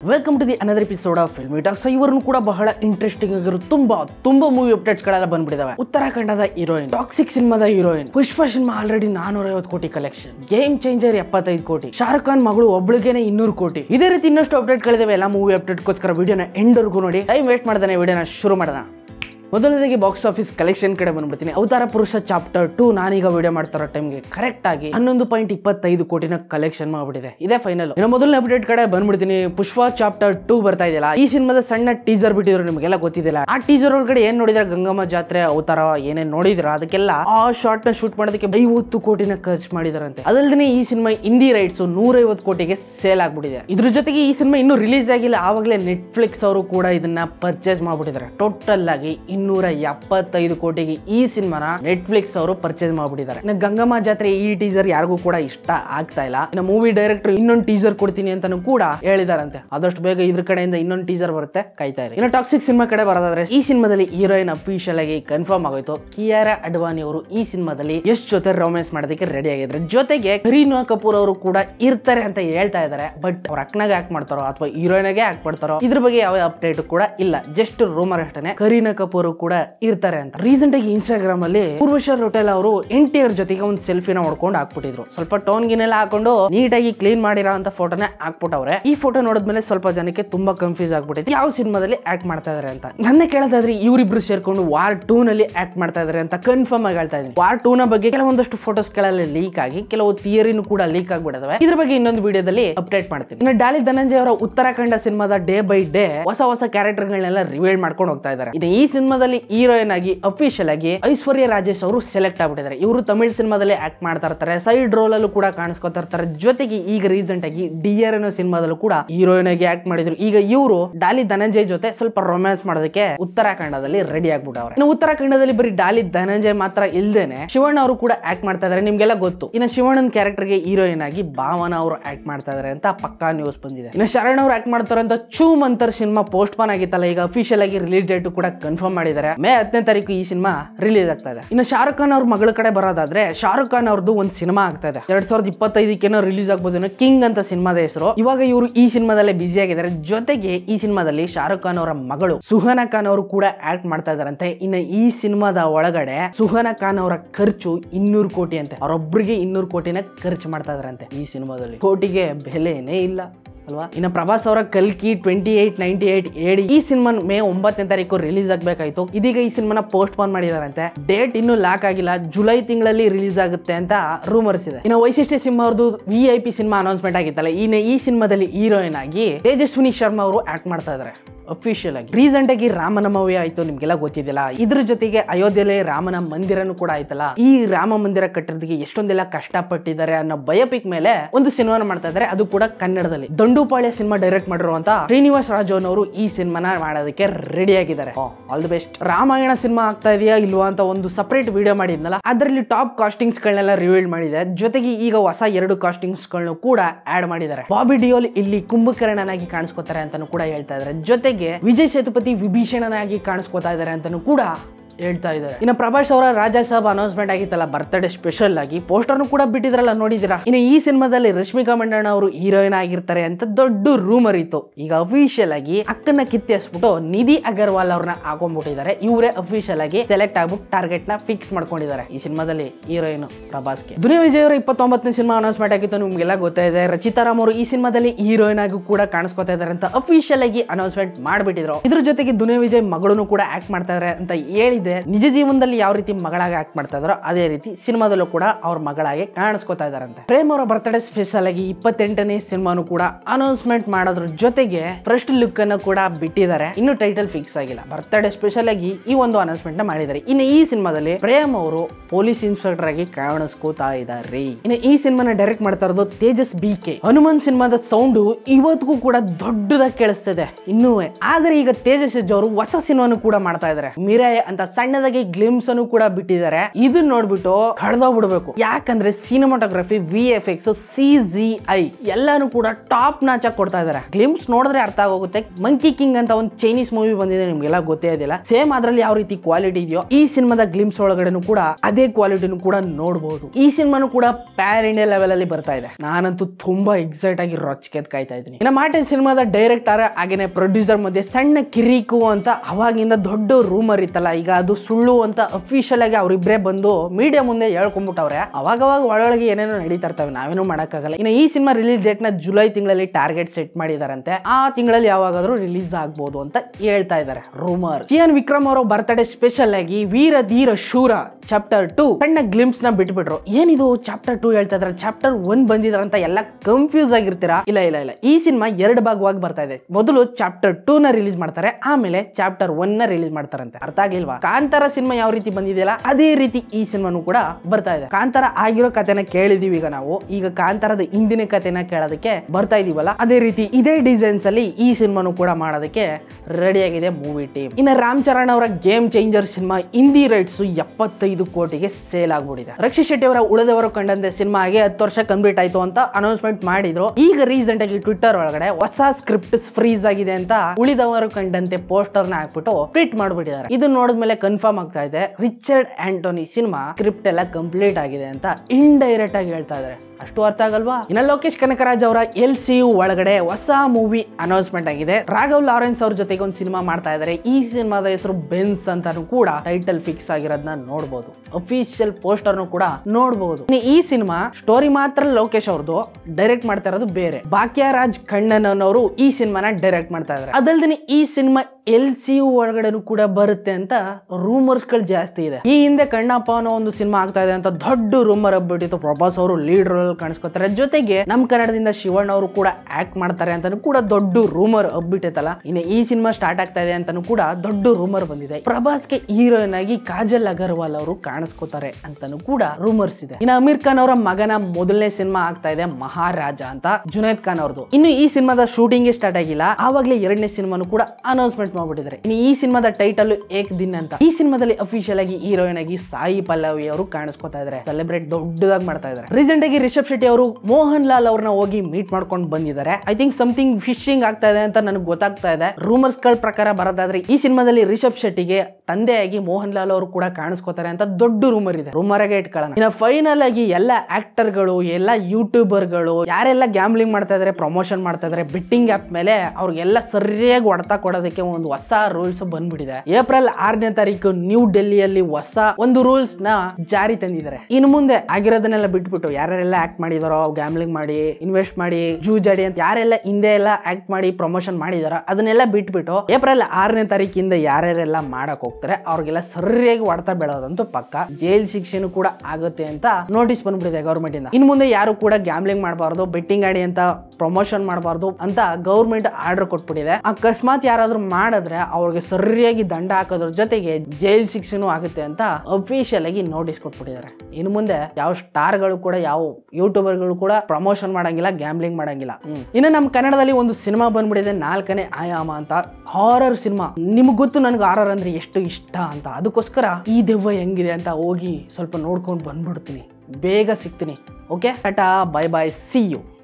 Welcome to the another episode of filmy talks ಇವರು ಕೂಡ ಬಹಳ ಇಂಟ್ರೆಸ್ಟಿಂಗ್ ಆಗಿರೋ ತುಂಬಾ ತುಂಬಾ ಮೂವಿ ಅಪ್ಡೇಟ್ಸ್ ಗಳೆಲ್ಲ ಬಂದ್ಬಿಟ್ಟಿದಾವೆ ಉತ್ತರಾಖಂಡದ ಹೀರೋಯಿನ್ ಟಾಕ್ಸಿಕ್ ಸಿನಿಮಾದ ಹೀರೋಯಿನ್ ಪುಷ್ಪ ಸಿನಿಮಾ ಆಲ್ರೆಡಿ ನಾನೂರ ಐವತ್ತು ಕೋಟಿ ಕಲೆಕ್ಷನ್ ಗೇಮ್ ಚೇಂಜರ್ ಎಪ್ಪತ್ತೈದು ಕೋಟಿ ಶಾರುಖ್ ಖಾನ್ ಮಗಳು ಒಬ್ಳಿಗೆನೆ ಇನ್ನೂರು ಕೋಟಿ ಇದೇ ರೀತಿ ಇನ್ನಷ್ಟು ಅಪ್ಡೇಟ್ ಗಳಿದಾವೆ ಎಲ್ಲ ಮೂವಿ ಅಪ್ಡೇಟ್ಗೋಸ್ಕರ ವಿಡಿಯೋನ ಎಂಡ್ವರೆಗೂ ನೋಡಿ ಟೈಮ್ ವೇಸ್ಟ್ ಮಾಡ್ದಾನೆ ವಿಡಿಯೋನ ಶುರು ಮಾಡೋಣ ಮೊದಲನೇದಾಗಿ ಬಾಕ್ಸ್ ಆಫೀಸ್ ಕಲೆಕ್ಷನ್ ಕಡೆ ಬಂದ್ಬಿಡ್ತೀನಿ ಅವತಾರ ಪುರುಷ ಚಾಪ್ಟರ್ ಟು ನಾನೀಗ ವಿಡಿಯೋ ಮಾಡ್ತಾರೋ ಟೈಮ್ಗೆ ಕರೆಕ್ಟ್ ಆಗಿ ಹನ್ನೊಂದು ಪಾಯಿಂಟ್ ಇಪ್ಪತ್ತೈದು ಕೋಟಿನ ಕಲೆಕ್ಷನ್ ಮಾಡ್ಬಿಟ್ಟಿದೆ ಇದೇ ಫೈನಲ್ ಇನ್ನು ಮೊದಲನೇ ಅಪ್ಡೇಟ್ ಕಡೆ ಬಂದ್ಬಿಡ್ತೀನಿ ಪುಷ್ಪ ಚಾಪ್ಟರ್ ಟೂ ಬರ್ತಾ ಇದೆಯಲ್ಲ ಈ ಸಿನಿಮಾದ ಸಣ್ಣ ಟೀಸರ್ ಬಿಟ್ಟಿದ್ರು ನಿಮಗೆಲ್ಲ ಗೊತ್ತಿದ್ದಿಲ್ಲ ಆ ಟೀಸರ್ ಒಳಗಡೆ ಏನ್ ನೋಡಿದ್ರೆ ಗಂಗಮ್ಮ ಜಾತ್ರೆ ಅವತಾರ ಏನೇನ್ ನೋಡಿದ್ರ ಅದಕ್ಕೆಲ್ಲ ಆ ಶಾರ್ಟ್ ನ ಶೂಟ್ ಮಾಡೋದಕ್ಕೆ ಐವತ್ತು ಕೋಟಿನ ಖರ್ಚು ಮಾಡಿದಾರಂತೆ ಅದಲ್ದೇ ಈ ಸಿನಿಮಾ ಹಿಂದಿ ರೈಟ್ಸ್ ನೂರೈವತ್ತು ಕೋಟಿಗೆ ಸೇಲ್ ಆಗ್ಬಿಟ್ಟಿದೆ ಇದ್ರ ಜೊತೆಗೆ ಈ ಸಿನಿಮಾ ಇನ್ನೂ ರಿಲೀಸ್ ಆಗಿಲ್ಲ ಆವಾಗಲೇ ನೆಟ್ಫ್ಲಿಕ್ಸ್ ಅವರು ಕೂಡ ಇದನ್ನ ಪರ್ಚೇಸ್ ಮಾಡ್ಬಿಟ್ಟಿದ್ದಾರೆ ಟೋಟಲ್ ಆಗಿ ಇನ್ನೂರ ಎಪ್ಪತ್ತೈದು ಕೋಟಿಗೆ ಈ ಸಿನಿಮಾನ ನೆಟ್ಫ್ಲಿಕ್ಸ್ ಅವರು ಪರ್ಚೇಸ್ ಮಾಡ್ಬಿಟ್ಟಿದ್ದಾರೆ ಇನ್ನು ಗಂಗಮ್ಮ ಜಾತ್ರೆ ಈ ಟೀಸರ್ ಯಾರಿಗೂ ಕೂಡ ಇಷ್ಟ ಆಗ್ತಾ ಇಲ್ಲ ಇನ್ನು ಮೂವಿ ಡೈರೆಕ್ಟರ್ ಇನ್ನೊಂದು ಟೀಸರ್ ಕೊಡ್ತೀನಿ ಅಂತಾನು ಕೂಡ ಹೇಳಿದಾರಂತೆ ಆದಷ್ಟು ಬೇಗ ಇದ್ರ ಕಡೆಯಿಂದ ಇನ್ನೊಂದು ಟೀಸರ್ ಬರುತ್ತೆ ಕಾಯ್ತಾ ಇರಿ ಇನ್ನು ಟಾಕ್ಸಿಕ್ ಸಿನಿಮಾ ಕಡೆ ಬರೋದಾದ್ರೆ ಈ ಸಿನಿಮಾದಲ್ಲಿ ಹೀರೋಯಿನ್ ಅಫಿಷಿಯಲ್ ಆಗಿ ಕನ್ಫರ್ಮ್ ಆಗೋಯ್ತು ಕಿಯಾರಾ ಅಡ್ವಾನಿ ಅವರು ಈ ಸಿನಿಮಾದಲ್ಲಿ ಎಷ್ಟು ಜೊತೆ ರೊಮ್ಯಾನ್ಸ್ ಮಾಡೋದಕ್ಕೆ ರೆಡಿ ಆಗಿದ್ರೆ ಜೊತೆಗೆ ಕರೀನಾ ಕಪೂರ್ ಅವರು ಕೂಡ ಇರ್ತಾರೆ ಅಂತ ಹೇಳ್ತಾ ಇದ್ದಾರೆ ಬಟ್ ಅವ್ರ ಅಕ್ಕನಾಗೆ ಆಕ್ಟ್ ಮಾಡ್ತಾರೋ ಅಥವಾ ಹೀರೋಯಿನಾಗೆ ಆಕ್ಟ್ ಮಾಡ್ತಾರೋ ಇದ್ರ ಬಗ್ಗೆ ಯಾವ ಅಪ್ಡೇಟ್ ಕೂಡ ಇಲ್ಲ ಜಸ್ಟ್ ರೂಮರ್ ಅಷ್ಟೇ ಕರೀನಾ ಕಪೂರ್ ಕೂಡ ಇರ್ತಾರೆ ಅಂತ ರೀಸೆಂಟ್ ಆಗಿ ಇನ್ಸ್ಟಾಗ್ರಾಮ್ ಅಲ್ಲಿ ಪೂರ್ವಶರ್ ಹೋಟೆಲ್ ಅವರು ಎನ್ ಟಿ ಆರ್ ಜೊತೆಗೆ ಒಂದು ಸೆಲ್ಫಿನ ಹೊಡ್ಕೊಂಡು ಹಾಕ್ಬಿಟ್ಟಿದ್ರು ಸ್ವಲ್ಪ ಟೋನ್ ಗಿನೆಲ್ಲ ಹಾಕೊಂಡು ನೀಟಾಗಿ ಕ್ಲೀನ್ ಮಾಡಿರೋ ಅಂತ ಫೋಟೋನ ಹಾಕ್ಬಿಟ್ಟವ್ರೆ ಈ ಫೋಟೋ ನೋಡಿದ್ಮೇಲೆ ಸ್ವಲ್ಪ ಜನಕ್ಕೆ ತುಂಬಾ ಕನ್ಫ್ಯೂಸ್ ಆಗ್ಬಿಟ್ಟಿದೆ ಯಾವ ಸಿನಿಮಾದಲ್ಲಿ ಆಕ್ಟ್ ಮಾಡ್ತಾ ಇದಾರೆ ಅಂತ ನನ್ನ ಕೇಳೋದಾದ್ರೆ ಇವರಿಬ್ರು ಸೇರ್ಕೊಂಡು ವಾರ್ ಟೂ ನಲ್ಲಿ ಆಕ್ಟ್ ಮಾಡ್ತಾ ಇದಾರೆ ಅಂತ ಕನ್ಫರ್ಮ್ ಆಗಿ ಹೇಳ್ತಾ ಇದೀನಿ ವಾರ್ ಟೂ ನ ಬಗ್ಗೆ ಕೆಲವೊಂದಷ್ಟು ಫೋಟೋಸ್ ಗಳಲ್ಲಿ ಲೀಕ್ ಆಗಿ ಕೆಲವು ಥಿಯರಿನೂ ಕೂಡ ಲೀಕ್ ಆಗ್ಬಿಟ್ಟಿದಾವೆ ಇದ್ರ ಬಗ್ಗೆ ಇನ್ನೊಂದು ವಿಡಿಯೋದಲ್ಲಿ ಅಪ್ಡೇಟ್ ಮಾಡ್ತೀನಿ ಇನ್ನು ಡಾಲಿ ಧನಂಜಯ ಅವರ ಉತ್ತರಾಖಂಡ ಸಿನಿಮಾದ ಡೇ ಬೈ ಡೇ ಹೊಸ ಹೊಸ ಕ್ಯಾರೆಕ್ಟರ್ ಗಳನ್ನೆಲ್ಲ ರಿವೀಲ್ ಮಾಡ್ಕೊಂಡು ಹೋಗ್ತಾ ಇದ್ದಾರೆ ಇದು ಈ ಸಿನಿಮಾದಲ್ಲಿ ಹೀರೋಯಿನ್ ಆಗಿ ಅಫಿಷಿಯಲ್ ಆಗಿ ಐಶ್ವರ್ಯ ರಾಜೇಶ್ ಅವರು ಸೆಲೆಕ್ಟ್ ಆಗ್ಬಿಟ್ಟಿದ್ದಾರೆ ಇವರು ತಮಿಳ್ ಸಿನಿಮಾದಲ್ಲಿ ಆಕ್ಟ್ ಮಾಡ್ತಾ ಇರ್ತಾರೆ ಸೈಡ್ ರೋಲ್ ಅಲ್ಲೂ ಕೂಡ ಕಾಣಿಸ್ಕೊತಾ ಇರ್ತಾರೆ ಜೊತೆಗೆ ಈಗ ರೀಸೆಂಟ್ ಆಗಿ ಡಿಯರ್ ಅನ್ನೋ ಸಿನಿಮಾದಲ್ಲೂ ಕೂಡ ಹೀರೋಯಿನ್ ಆಗಿ ಆಕ್ಟ್ ಮಾಡಿದ್ರು ಈಗ ಇವರು ಡಾಲಿ ಧನಂಜಯ್ ಜೊತೆ ಸ್ವಲ್ಪ ರೊಮ್ಯಾನ್ಸ್ ಮಾಡೋದಕ್ಕೆ ಉತ್ತರಾಖಂಡದಲ್ಲಿ ರೆಡಿ ಆಗ್ಬಿಟ್ಟವ್ರೆ ಇನ್ನು ಉತ್ತರಾಖಂಡದಲ್ಲಿ ಬರೀ ಡಾಲಿ ಧನಂಜಯ್ ಮಾತ್ರ ಇಲ್ದೇನೆ ಶಿವಣ್ಣ ಅವರು ಕೂಡ ಆಕ್ಟ್ ಮಾಡ್ತಾ ಇದಾರೆ ನಿಮ್ಗೆಲ್ಲ ಗೊತ್ತು ಇನ್ನು ಶಿವಣ್ಣನ್ ಕ್ಯಾರೆಕ್ಟರ್ಗೆ ಹೀರೋಯಿನ್ ಆಗಿ ಭಾವನ ಅವರು ಆಕ್ಟ್ ಮಾಡ್ತಾ ಇದಾರೆ ಅಂತ ಪಕ್ಕಾ ನ್ಯೂಸ್ ಬಂದಿದೆ ಇನ್ನು ಶರಣ್ ಅವರು ಆಕ್ಟ್ ಮಾಡ್ತಾರೆ ಅಂತ Choo Mantar cinema postpone ಆಗಿತ್ತಲ್ಲ ಈಗ ಅಫಿಷಿಯಲ್ ಆಗಿ ರಿಲೀಸ್ ಡೇಟ್ ಕೂಡ ಕನ್ಫರ್ಮ್ ಮಾಡಿದ್ದಾರೆ ಮೇ ಹತ್ತನೇ ತಾರೀಕು ಈ ಸಿನಿಮಾ ರಿಲೀಸ್ ಆಗ್ತಾ ಇದೆ ಇನ್ನು ಶಾರುಖ್ ಖಾನ್ ಅವ್ರ ಮಗಳ ಕಡೆ ಬರೋದಾದ್ರೆ ಶಾರುಖ್ ಖಾನ್ ಅವ್ರದ್ದು ಒಂದು ಸಿನಿಮಾ ಆಗ್ತಾ ಇದೆ ಎರಡ್ ಸಾವಿರದ ಇಪ್ಪತ್ತೈದಕ್ಕೇನೋ ರಿಲೀಸ್ ಆಗ್ಬೋದು ಕಿಂಗ್ ಅಂತ ಸಿನಿಮಾದ ಹೆಸರು ಇವಾಗ ಇವರು ಈ ಸಿನಿಮಾದಲ್ಲೇ ಬಿಸಿ ಆಗಿದ್ದಾರೆ ಜೊತೆಗೆ ಈ ಸಿನಿಮಾದಲ್ಲಿ ಶಾರುಖ್ ಖಾನ್ ಅವರ ಮಗಳು ಸುಹಾನಾ ಖಾನ್ ಅವರು ಕೂಡ ಆಕ್ಟ್ ಮಾಡ್ತಾ ಇದಾರಂತೆ ಇನ್ನು ಈ ಸಿನಿಮಾದ ಒಳಗಡೆ ಸುಹಾನಾ ಖಾನ್ ಅವರ ಖರ್ಚು ಇನ್ನೂರು ಕೋಟಿ ಅಂತೆ ಅವರೊಬ್ಬರಿಗೆ ಇನ್ನೂರು ಕೋಟಿನ ಖರ್ಚು ಮಾಡ್ತಾ ಇದಾರಂತೆ ಈ ಸಿನಿಮಾದಲ್ಲಿ ಕೋಟಿಗೆ ಬೆಲೆನೇ ಇಲ್ಲ ಅಲ್ವಾ ಇನ್ನು ಪ್ರಭಾಸ್ ಅವರ ಕಲ್ಕಿ ಟ್ವೆಂಟಿ ಏಟ್ ನೈನ್ಟಿ ಏಟ್ ಏಡಿ ಈ ಸಿನಿಮಾ ಮೇ ಒಂಬತ್ತನೇ ತಾರೀಕು ರಿಲೀಸ್ ಆಗ್ಬೇಕಾಯ್ತು ಇದೀಗ ಈ ಸಿನಿಮಾನ ಪೋಸ್ಟ್ ಪೋನ್ ಮಾಡಿದಾರಂತೆ ಡೇಟ್ ಇನ್ನೂ ಲಾಕ್ ಆಗಿಲ್ಲ ಜುಲೈ ತಿಂಗಳಲ್ಲಿ ರಿಲೀಸ್ ಆಗುತ್ತೆ ಅಂತ ರೂಮರ್ಸ್ ಇದೆ ಇನ್ನು ವೈಶಿಷ್ಟ್ಯ ಸಿಂಹ ಅವ್ರದ್ದು V I P cinema announcement ಆಗಿತ್ತಲ್ಲ ಇನ್ನು ಈ ಸಿನಿಮಾದಲ್ಲಿ ಹೀರೋಯಿನ್ ಆಗಿ ತೇಜಸ್ವಿನಿ ಶರ್ಮಾ ಅವರು ಆಕ್ಟ್ ಮಾಡ್ತಾ ಇದಾರೆ ಅಫಿಷಿಯಲ್ ಆಗಿ ರೀಸೆಂಟ್ ಆಗಿ ರಾಮನ ಮೂವಿ ಆಯ್ತು ನಿಮ್ಗೆಲ್ಲ ಗೊತ್ತಿದ್ದಿಲ್ಲ ಇದ್ರ ಜೊತೆಗೆ ಅಯೋಧ್ಯೆಯಲ್ಲಿ ರಾಮನ ಮಂದಿರನು ಕೂಡ ಆಯ್ತಲ್ಲ ಈ ರಾಮ ಮಂದಿರ ಕಟ್ಟೋದಕ್ಕೆ ಎಷ್ಟೊಂದೆಲ್ಲ ಕಷ್ಟಪಟ್ಟಿದ್ದಾರೆ ಅನ್ನೋ ಬಯೋಪಿಕ್ ಮೇಲೆ ಒಂದು ಸಿನಿಮಾನ ಮಾಡ್ತಾ ಇದ್ದಾರೆ ಅದು ಕೂಡ ಕನ್ನಡದಲ್ಲಿ ದಂಡುಪಾಳ್ಯ ಸಿನಿಮಾ ಡೈರೆಕ್ಟ್ ಮಾಡಿರುವಂತ ಶ್ರೀನಿವಾಸ್ ರಾಜೋನ್ ಅವರು ಈ ಸಿನಿಮಾನ ಮಾಡೋದಕ್ಕೆ ರೆಡಿ ಆಗಿದ್ದಾರೆ all the best Ramayana cinema ಆಗ್ತಾ ಇದೆಯಾ ಇಲ್ವಾ ಅಂತ ಒಂದು ಸಪರೇಟ್ ವಿಡಿಯೋ ಮಾಡಿದ್ನಲ್ಲ ಅದರಲ್ಲಿ ಟಾಪ್ ಕಾಸ್ಟಿಂಗ್ಸ್ ಗಳನ್ನೆಲ್ಲ ರಿವೀಲ್ ಮಾಡಿದೆ ಜೊತೆಗೆ ಈಗ ಹೊಸ ಎರಡು ಕಾಸ್ಟಿಂಗ್ಸ್ ಗಳನ್ನು ಕೂಡ ಆಡ್ ಮಾಡಿದ್ದಾರೆ ಬಾಬಿ ಡಿಯೋಲ್ ಇಲ್ಲಿ ಕುಂಭಕರ್ಣನಾಗಿ ಕಾಣಿಸ್ಕೋತಾರೆ ಅಂತಾನು ಕೂಡ ಹೇಳ್ತಾ ಇದ್ದಾರೆ ಜೊತೆಗೆ ವಿಜಯ್ ಸೇತುಪತಿ ವಿಭೀಷಣನಾಗಿ ಕಾಣಿಸ್ಕೋತಾ ಇದ್ದಾರೆ ಅಂತಾನು ಕೂಡ ಹೇಳ್ತಾ ಇದ್ದಾರೆ ಇನ್ನು ಪ್ರಭಾಸ್ ಅವರ ರಾಜ ಸಾಬ್ ಅನೌನ್ಸ್ಮೆಂಟ್ ಆಗಿತ್ತಲ್ಲ ಬರ್ತ್ಡೇ ಸ್ಪೆಷಲ್ ಆಗಿ ಪೋಸ್ಟರ್ನು ಕೂಡ ಬಿಟ್ಟಿದ್ರಲ್ಲ ನೋಡಿದಿರಾ ಇನ್ನು ಈ ಸಿನಿಮಾದಲ್ಲಿ ರಶ್ಮಿಕಾ ಮಂಡಣ್ಣ ಅವರು ಹೀರೋಯಿನ್ ಆಗಿರ್ತಾರೆ ಅಂತ ದೊಡ್ಡ ರೂಮರ್ ಇತ್ತು ಈಗ ಅಫಿಷಿಯಲ್ ಆಗಿ ಅಕ್ಕನ್ನ ಕಿತ್ತೆಸ್ಬಿಟ್ಟು ನಿಧಿ ಅಗರ್ವಾಲ್ ಅವ್ರನ್ನ ಹಾಕೊಂಡ್ಬಿಟ್ಟಿದ್ದಾರೆ ಇವರೇ ಅಫಿಷಿಯಲ್ ಆಗಿ ಸೆಲೆಕ್ಟ್ ಆಗ್ಬಿಟ್ಟು ಟಾರ್ಗೆಟ್ ನ ಫಿಕ್ಸ್ ಮಾಡ್ಕೊಂಡಿದ್ದಾರೆ ಈ ಸಿನಿಮಾದಲ್ಲಿ ಹೀರೋಯಿನ್ ಪ್ರಭಾಸ್ಗೆ ದುನಿಯಾ ವಿಜಯ್ ಅವರ ಇಪ್ಪತ್ತೊಂಬತ್ತನೇ ಸಿನಿಮಾ ಅನೌನ್ಸ್ಮೆಂಟ್ ಆಗಿತ್ತು ನಿಮ್ಗೆಲ್ಲ ಗೊತ್ತಾಯಿದೆ ರಚಿತಾ ರಾಮ್ ಅವರು ಈ ಸಿನಿಮಾದಲ್ಲಿ ಹೀರೋಯಿನ್ ಆಗಿ ಕೂಡ ಕಾಣಿಸ್ಕೊತಾ ಇದ್ದಾರೆ ಅಂತ ಅಫಿಷಿಯಲ್ ಆಗಿ ಅನೌನ್ಸ್ಮೆಂಟ್ ಮಾಡ್ಬಿಟ್ಟಿದ್ರು ಇದ್ರ ಜೊತೆಗೆ ದುನಿಯಾ ವಿಜಯ್ ಮಗಳನ್ನು ಕೂಡ ಆಕ್ಟ್ ಮಾಡ್ತಾ ಇದಾರೆ ಅಂತ ಹೇಳಿದೆ ನಿಜ ಜೀವನದಲ್ಲಿ ಯಾವ ರೀತಿ ಮಗಳಾಗಿ ಆಕ್ಟ್ ಮಾಡ್ತಾ ಇದಾರೋ ಅದೇ ರೀತಿ ಸಿನಿಮಾದಲ್ಲೂ ಕೂಡ ಅವ್ರ ಮಗಳಾಗಿ ಕಾಣಿಸ್ಕೊತಾ ಇದಾರಂತೆ ಪ್ರೇಮ್ ಅವರ ಬರ್ತ್ಡೇ ಸ್ಪೆಷಲ್ ಆಗಿ ಇಪ್ಪತ್ತೆಂಟನೇ ಸಿನಿಮಾನು ಕೂಡ ಅನೌನ್ಸ್ಮೆಂಟ್ ಮಾಡೋದ್ರ ಜೊತೆಗೆ ಫಸ್ಟ್ ಲುಕ್ ಅನ್ನು ಕೂಡ ಬಿಟ್ಟಿದ್ದಾರೆ ಇನ್ನು ಟೈಟಲ್ ಫಿಕ್ಸ್ ಆಗಿಲ್ಲ ಬರ್ತ್ಡೇ ಸ್ಪೆಷಲ್ ಆಗಿ ಈ ಒಂದು ಅನೌನ್ಸ್ಮೆಂಟ್ ನ ಮಾಡಿದ್ದಾರೆ ಇನ್ನು ಈ ಸಿನಿಮಾದಲ್ಲಿ ಪ್ರೇಮ್ ಅವರು ಪೊಲೀಸ್ ಇನ್ಸ್ಪೆಕ್ಟರ್ ಆಗಿ ಕಾಣಿಸ್ಕೋತಾ ಇದ್ದಾರೆ ಇನ್ನು ಈ ಸಿನಿಮಾನ ಡೈರೆಕ್ಟ್ ಮಾಡ್ತಾ ಇರೋದು ತೇಜಸ್ ಬಿ ಕೆ ಹನುಮಾನ್ ಸಿನಿಮಾದ ಸೌಂಡ್ ಇವತ್ತಿಗೂ ಕೂಡ ದೊಡ್ಡದಾಗಿ ಕೇಳಿಸ್ತಿದೆ ಇನ್ನೂ ಆದ್ರೆ ಈಗ ತೇಜಸ್ ಹೆಜ್ಜೆ ಅವರು ಹೊಸ ಸಿನಿಮಾನು ಕೂಡ ಮಾಡ್ತಾ ಇದ್ದಾರೆ ಮಿರಾಯ್ ಅಂತ ಸಣ್ಣದಾಗಿ ಗ್ಲಿಮ್ಸ್ ಅನ್ನು ಕೂಡ ಬಿಟ್ಟಿದ್ದಾರೆ ಇದನ್ನ ನೋಡ್ಬಿಟ್ಟು ಕಳೆದೋಗ್ಬಿಡ್ಬೇಕು ಯಾಕಂದ್ರೆ cinematography V F X C G I ಎಲ್ಲಾನು ಕೂಡ ಟಾಪ್ ನಾಚ್ ಕೊಡ್ತಾ ಇದಾರೆ ಗ್ಲಿಮ್ಸ್ ನೋಡಿದ್ರೆ ಅರ್ಥ ಆಗೋಗುತ್ತೆ ಮಂಕಿ ಕಿಂಗ್ ಅಂತ ಒಂದು ಚೈನೀಸ್ ಮೂವಿ ಬಂದಿದೆ ನಿಮ್ಗೆಲ್ಲ ಗೊತ್ತೇ ಇದಿಲ್ಲ ಸೇಮ್ ಅದ್ರಲ್ಲಿ ಯಾವ ರೀತಿ ಕ್ವಾಲಿಟಿ ಇದೆಯೋ ಈ ಸಿನಿಮಾದ ಗ್ಲಿಮ್ಸ್ ಒಳಗಡೆನು ಕೂಡ ಅದೇ ಕ್ವಾಲಿಟಿನೂ ಕೂಡ ನೋಡಬಹುದು ಈ ಸಿನಿಮಾನು ಕೂಡ ಪ್ಯಾರ್ ಇಂಡಿಯಾ ಲೆವೆಲ್ ಅಲ್ಲಿ ಬರ್ತಾ ಇದೆ ನಾನಂತೂ ತುಂಬಾ ಎಕ್ಸೈಟ್ ಆಗಿ ರೊಚ್ಕೆದ್ ಕಾಯ್ತಾ ಇದ್ದೀನಿ ಇನ್ನು ಮಾರ್ಟಿನ್ ಸಿನಿಮಾದ ಡೈರೆಕ್ಟರ್ ಹಾಗೇನೆ ಪ್ರೊಡ್ಯೂಸರ್ ಮಧ್ಯೆ ಸಣ್ಣ ಕಿರಿಕು ಅಂತ ಅವಾಗಿಂದ ದೊಡ್ಡ ರೂಮರ್ ಇತ್ತಲ್ಲ ಈಗ ಅದು ಸುಳ್ಳು ಅಂತ ಅಫಿಷಿಯಲ್ ಆಗಿ ಅವ್ರಿಬ್ರೇ ಬಂದು ಮೀಡಿಯಾ ಮುಂದೆ ಹೇಳ್ಕೊಂಡ್ಬಿಟ್ಟವ್ರೆ ಅವಾಗವಾಗ ಒಳಗೊಳಗೆ ಏನೇನೋ ನಡೀತಾ ಇರ್ತವೆ ನಾವೇನು ಮಾಡಕ್ಕಾಗಲ್ಲ ಇನ್ನು ಈ ಸಿನಿಮಾ ರಿಲೀಸ್ ಡೇಟ್ ನ ಜುಲೈ ತಿಂಗಳಲ್ಲಿ ಟಾರ್ಗೆಟ್ ಸೆಟ್ ಮಾಡಿದಾರಂತೆ ಆ ತಿಂಗಳಲ್ಲಿ ಯಾವಾಗಾದ್ರೂ ರಿಲೀಸ್ ಆಗ್ಬೋದು ಅಂತ ಹೇಳ್ತಾ ಇದ್ದಾರೆ ರೂಮರ್ ಚಿಯನ್ ವಿಕ್ರಮ್ ಅವರ ಬರ್ತ್ಡೇ ಸ್ಪೆಷಲ್ ಆಗಿ ವೀರ ಧೀರ ಶೂರ ಚಾಪ್ಟರ್ ಟು ಸಣ್ಣ ಗ್ಲಿಮ್ಸ್ ನ ಬಿಟ್ಬಿಟ್ರು ಏನಿದು ಚಾಪ್ಟರ್ ಟೂ ಹೇಳ್ತಾ ಇದಾರೆ ಚಾಪ್ಟರ್ ಒನ್ ಬಂದಿದಾರೆ ಅಂತ ಎಲ್ಲ ಕನ್ಫ್ಯೂಸ್ ಆಗಿರ್ತೀರಾ ಇಲ್ಲ ಇಲ್ಲ ಇಲ್ಲ ಈ ಸಿನಿಮಾ ಎರಡು ಭಾಗವಾಗಿ ಬರ್ತಾ ಇದೆ ಮೊದಲು ಚಾಪ್ಟರ್ ಟೂ ನ ರಿಲೀಸ್ ಮಾಡ್ತಾರೆ ಆಮೇಲೆ ಚಾಪ್ಟರ್ ಒನ್ ನ ರಿಲೀಸ್ ಮಾಡ್ತಾರಂತೆ ಅರ್ಥ ಆಗಿಲ್ವಾ ಕಾಂತಾರ ಸಿನಿಮಾ ಯಾವ ರೀತಿ ಬಂದಿದೆಯಲ್ಲ ಅದೇ ರೀತಿ ಈ ಸಿನಿಮಾನು ಕೂಡ ಬರ್ತಾ ಇದೆ ಕಾಂತಾರ ಆಗಿರೋ ಕಥೆನ ಕೇಳಿದೀವಿ ಈಗ ನಾವು ಈಗ ಕಾಂತಾರದ ಹಿಂದಿನ ಕಥೆನ ಕೇಳೋದಕ್ಕೆ ಬರ್ತಾ ಇದೀವಲ್ಲ ಅದೇ ರೀತಿ ಇದೇ ಡಿಸೈನ್ಸ್ ಅಲ್ಲಿ ಈ ಸಿನಿಮಾನು ಕೂಡ ಮಾಡೋದಕ್ಕೆ ರೆಡಿ ಆಗಿದೆ ಮೂವಿ ಟೀಮ್ ಇನ್ನು ರಾಮ್ ಚರಣ್ ಅವರ ಗೇಮ್ ಚೇಂಜರ್ ಸಿನಿಮಾ ಹಿಂದಿ ರೈಟ್ಸ್ ಎಪ್ಪತ್ತೈದು ಕೋಟಿಗೆ ಸೇಲ್ ಆಗ್ಬಿಟ್ಟಿದೆ ರಕ್ಷಿತ್ ಶೆಟ್ಟಿ ಅವರ ಉಳಿದವರು ಕಂಡಂತೆ ಸಿನಿಮಾ ಆಗಿ ಹತ್ತು ವರ್ಷ ಕಂಪ್ಲೀಟ್ ಆಯ್ತು ಅಂತ ಅನೌನ್ಸ್ಮೆಂಟ್ ಮಾಡಿದ್ರು ಈಗ ರೀಸೆಂಟ್ ಆಗಿ ಟ್ವಿಟರ್ ಒಳಗಡೆ ಹೊಸ ಸ್ಕ್ರಿಪ್ಟ್ ಫ್ರೀಸ್ ಆಗಿದೆ ಅಂತ ಉಳಿದವರು ಕಂಡಂತೆ ಪೋಸ್ಟರ್ ನ ಹಾಕ್ಬಿಟ್ಟು ಟ್ವೀಟ್ ಮಾಡ್ಬಿಟ್ಟಿದ್ದಾರೆ ಇದು ನೋಡಿದ್ಮೇಲೆ ಕನ್ಫರ್ಮ್ ಆಗ್ತಾ ಇದೆ ರಿಚರ್ಡ್ ಆಂಟೋನಿ ಸಿನಿಮಾ ಸ್ಕ್ರಿಪ್ಟ್ ಎಲ್ಲ ಕಂಪ್ಲೀಟ್ ಆಗಿದೆ ಅಂತ ಇಂಡೈರೆಕ್ಟ್ ಆಗಿ ಹೇಳ್ತಾ ಇದಾರೆ ಅಷ್ಟು ಅರ್ಥ ಆಗಲ್ವಾ ಇನ್ನ ಲೋಕೇಶ್ ಕನಕರಾಜ್ ಅವರ ಎಲ್ ಸಿ ಯು ಒಳಗಡೆ ಹೊಸ ಮೂವಿ ಅನೌನ್ಸ್ಮೆಂಟ್ ಆಗಿದೆ ರಾಘವ್ ಲಾರೆನ್ಸ್ ಅವ್ರ ಜೊತೆಗೆ ಒಂದು ಸಿನಿಮಾ ಮಾಡ್ತಾ ಇದ್ದಾರೆ ಈ ಸಿನಿಮಾದ ಹೆಸರು ಬೆನ್ಸ್ ಅಂತಾನು ಕೂಡ ಟೈಟಲ್ ಫಿಕ್ಸ್ ಆಗಿರೋದನ್ನ ನೋಡಬಹುದು ಅಫಿಷಿಯಲ್ ಪೋಸ್ಟರ್ನು ಕೂಡ ನೋಡಬಹುದು ಈ ಸಿನಿಮಾ ಸ್ಟೋರಿ ಮಾತ್ರ ಲೋಕೇಶ್ ಅವ್ರದ್ದು ಡೈರೆಕ್ಟ್ ಮಾಡ್ತಾ ಇರೋದು ಬೇರೆ ಭಾಗ್ಯರಾಜ್ ಕಣ್ಣನ್ ಅನ್ನೋರು ಈ ಸಿನಿಮಾನ ಡೈರೆಕ್ಟ್ ಮಾಡ್ತಾ ಇದ್ದಾರೆ ಅದಲ್ದೇ ಈ ಸಿನಿಮಾ ಎಲ್ ಸಿ ಯು ಒಳಗಡೆನೂ ಕೂಡ ಬರುತ್ತೆ ಅಂತ ರೂಮರ್ಸ್ ಗಳು ಜಾಸ್ತಿ ಇದೆ ಈ ಹಿಂದೆ ಕಣ್ಣಪ್ಪ ಅನ್ನೋ ಒಂದು ಸಿನಿಮಾ ಆಗ್ತಾ ಇದೆ ಅಂತ ದೊಡ್ಡ ರೂಮರ್ ಹಬ್ಬಿಟ್ಟಿತ್ತು ಪ್ರಭಾಸ್ ಅವರು ಲೀಡ್ ರೋಲ್ ಕಾಣಿಸ್ಕೊತಾರೆ ಜೊತೆಗೆ ನಮ್ ಕನ್ನಡದಿಂದ ಶಿವಣ್ಣ ಅವರು ಕೂಡ ಆಕ್ಟ್ ಮಾಡ್ತಾರೆ ಅಂತಾನು ಕೂಡ ದೊಡ್ಡ ರೂಮರ್ ಹಬ್ಬಿಟ್ಟೈತಲ್ಲ ಇನ್ನು ಈ ಸಿನಿಮಾ ಸ್ಟಾರ್ಟ್ ಆಗ್ತಾ ಇದೆ ಅಂತಾನು ಕೂಡ ದೊಡ್ಡ ರೂಮರ್ ಬಂದಿದೆ ಪ್ರಭಾಸ್ಗೆ ಹೀರೋಯಿನ್ ಆಗಿ ಕಾಜಲ್ ಅಗರ್ವಾಲ್ ಅವರು ಕಾಣಿಸ್ಕೋತಾರೆ ಅಂತಾನು ಕೂಡ ರೂಮರ್ಸ್ ಇದೆ ಇನ್ನು ಅಮೀರ್ ಖಾನ್ ಅವರ ಮಗನ ಮೊದಲನೇ ಸಿನಿಮಾ ಆಗ್ತಾ ಇದೆ ಮಹಾರಾಜ ಅಂತ ಜುನೈದ್ ಖಾನ್ ಅವ್ರದ್ದು ಇನ್ನು ಈ ಸಿನಿಮಾದ ಶೂಟಿಂಗ್ ಸ್ಟಾರ್ಟ್ ಆಗಿಲ್ಲ ಆವಾಗಲೇ ಎರಡನೇ ಸಿನಿಮಾನು ಕೂಡ ಅನೌನ್ಸ್ಮೆಂಟ್ ಮಾಡ್ಬಿಟ್ಟಿದ್ದಾರೆ ಇನ್ನು ಈ ಸಿನಿಮಾದ ಟೈಟಲ್ ಏಕ್ ದಿನ್ ಅಂತ ಈ ಸಿನಿಮಾದಲ್ಲಿ ಅಫಿಷಿಯಲ್ ಆಗಿ ಹೀರೋಯಿನ್ ಆಗಿ ಸಾಯಿ ಪಲ್ಲವಿ ಅವರು ಕಾಣಿಸ್ಕೊತಾ ಇದ್ದಾರೆ ಸೆಲೆಬ್ರೇಟ್ ದೊಡ್ಡದಾಗಿ ಮಾಡ್ತಾ ಇದ್ದಾರೆ ರೀಸೆಂಟ್ ಆಗಿ ರಿಷಬ್ ಶೆಟ್ಟಿ ಅವರು ಮೋಹನ್ ಲಾಲ್ ಅವ್ರನ್ನ ಹೋಗಿ ಮೀಟ್ ಮಾಡ್ಕೊಂಡು ಬಂದಿದ್ದಾರೆ ಐ ಥಿಂಕ್ ಸಮಥಿಂಗ್ ಫಿಶಿಂಗ್ ಆಗ್ತಾ ಇದೆ ಅಂತ ನನಗೆ ಗೊತ್ತಾಗ್ತಾ ಇದೆ ರೂಮರ್ಸ್ ಗಳ ಪ್ರಕಾರ ಬರೋದಾದ್ರೆ ಈ ಸಿನಿಮಾದಲ್ಲಿ ರಿಷಬ್ ಶೆಟ್ಟಿಗೆ ತಂದೆಯಾಗಿ ಮೋಹನ್ ಲಾಲ್ ಅವರು ಕೂಡ ಕಾಣಿಸ್ಕೋತಾರೆ ಅಂತ ದೊಡ್ಡ ರೂಮರ್ ಇದೆ ರೂಮರ್ ಆಗಿ ಇಟ್ಕೊಳ್ಳೋಣ ಇನ್ನು ಫೈನಲ್ ಆಗಿ ಎಲ್ಲ ಆಕ್ಟರ್ಗಳು ಎಲ್ಲ ಯೂಟ್ಯೂಬರ್ಗಳು ಯಾರೆಲ್ಲ ಗ್ಯಾಮ್ಲಿಂಗ್ ಮಾಡ್ತಾ ಇದಾರೆ ಪ್ರಮೋಷನ್ ಮಾಡ್ತಾ ಇದಾರೆ ಬಿಟ್ಟಿಂಗ್ ಆಪ್ ಮೇಲೆ ಅವ್ರಿಗೆಲ್ಲ ಸರಿಯಾಗಿ ಹೊಡೆತ ಕೊಡೋದಕ್ಕೆ ಒಂದು ಹೊಸ ರೂಲ್ಸ್ ಬಂದ್ಬಿಟ್ಟಿದೆ ಏಪ್ರಿಲ್ ಆರನೇ ತಾರೀಕು ನ್ಯೂ ಡೆಲ್ಲಿಯಲ್ಲಿ ಹೊಸ ಒಂದು ರೂಲ್ಸ್ ನ ಜಾರಿ ತಂದಿದ್ದಾರೆ ಇನ್ನು ಮುಂದೆ ಆಗಿರೋದನ್ನೆಲ್ಲ ಬಿಟ್ಬಿಟ್ಟು ಯಾರೆಲ್ಲ ಆಕ್ಟ್ ಮಾಡಿದಾರೋ ಗ್ಯಾಮ್ಲಿಂಗ್ ಮಾಡಿ ಇನ್ವೆಸ್ಟ್ ಮಾಡಿ ಜೂಜಾಡಿ ಅಂತ ಯಾರೆಲ್ಲ ಹಿಂದೆ ಎಲ್ಲ ಆಕ್ಟ್ ಮಾಡಿ ಪ್ರಮೋಷನ್ ಮಾಡಿದಾರೋ ಅದನ್ನೆಲ್ಲ ಬಿಟ್ಬಿಟ್ಟು ಏಪ್ರಿಲ್ ಆರನೇ ತಾರೀಕಿಂದ ಯಾರ್ಯಾರೆಲ್ಲ ಮಾಡಕ್ ಹೋಗ್ತಾರೆ ಅವ್ರಿಗೆಲ್ಲ ಸರಿಯಾಗಿ ಹೊಡೆತ ಬೀಳೋದಂತೂ ಪಕ್ಕ ಜೈಲ್ ಶಿಕ್ಷೆನೂ ಕೂಡ ಆಗುತ್ತೆ ಅಂತ ನೋಟಿಸ್ ಬಂದ್ಬಿಟ್ಟಿದೆ ಗೌರ್ಮೆಂಟ್ ಇಂದ ಇನ್ನು ಮುಂದೆ ಯಾರು ಕೂಡ ಗ್ಯಾಮ್ಲಿಂಗ್ ಮಾಡಬಾರ್ದು ಬೆಟ್ಟಿಂಗ್ ಆಡಿ ಅಂತ ಪ್ರಮೋಷನ್ ಮಾಡಬಾರ್ದು ಅಂತ ಗೌರ್ಮೆಂಟ್ ಆರ್ಡರ್ ಕೊಟ್ಬಿಟ್ಟಿದೆ ಅಕಸ್ಮಾತ್ ಯಾರಾದ್ರೂ ಮಾಡಿದ್ರೆ ಅವ್ರಿಗೆ ಸರಿಯಾಗಿ ದಂಡ ಹಾಕೋದ್ರ ಜೊತೆಗೆ ಜೈಲ್ ಶಿಕ್ಷೆನೂ ಆಗುತ್ತೆ ಅಂತ ಅಫಿಷಿಯಲ್ ಆಗಿ ನೋಟಿಸ್ ಕೊಟ್ಬಿಟ್ಟಿದ್ದಾರೆ ಇನ್ನು ಮುಂದೆ ಯಾವ ಸ್ಟಾರ್ಗಳು ಕೂಡ ಯಾವ ಯೂಟ್ಯೂಬರ್ಗಳು ಕೂಡ ಪ್ರಮೋಷನ್ ಮಾಡಂಗಿಲ್ಲ ಗ್ಯಾಮ್ಲಿಂಗ್ ಮಾಡಂಗಿಲ್ಲ ಹ್ಮ್. ಇನ್ನು ನಮ್ಮ ಕನ್ನಡದಲ್ಲಿ ಒಂದು ಸಿನಿಮಾ ಬಂದ್ಬಿಟ್ಟಿದೆ ನಾಲ್ಕನೇ ಆಯಾಮ ಅಂತ ಹಾರರ್ ಸಿನಿಮಾ ನಿಮ್ಗೆ ಗೊತ್ತು ನನಗೆ ಹಾರರ್ ಅಂದ್ರೆ ಎಷ್ಟು ಇಷ್ಟ ಅಂತ ಅದಕ್ಕೋಸ್ಕರ ಈ ದೆವ್ವ ಹೆಂಗಿದೆ ಅಂತ ಹೋಗಿ ಸ್ವಲ್ಪ ನೋಡ್ಕೊಂಡು ಬಂದ್ಬಿಡ್ತೀನಿ ಬೇಗ ಸಿಗ್ತೀನಿ ಓಕೆ ಟಾಟಾ ಬೈ ಬಾಯ್ ಸಿ ಯು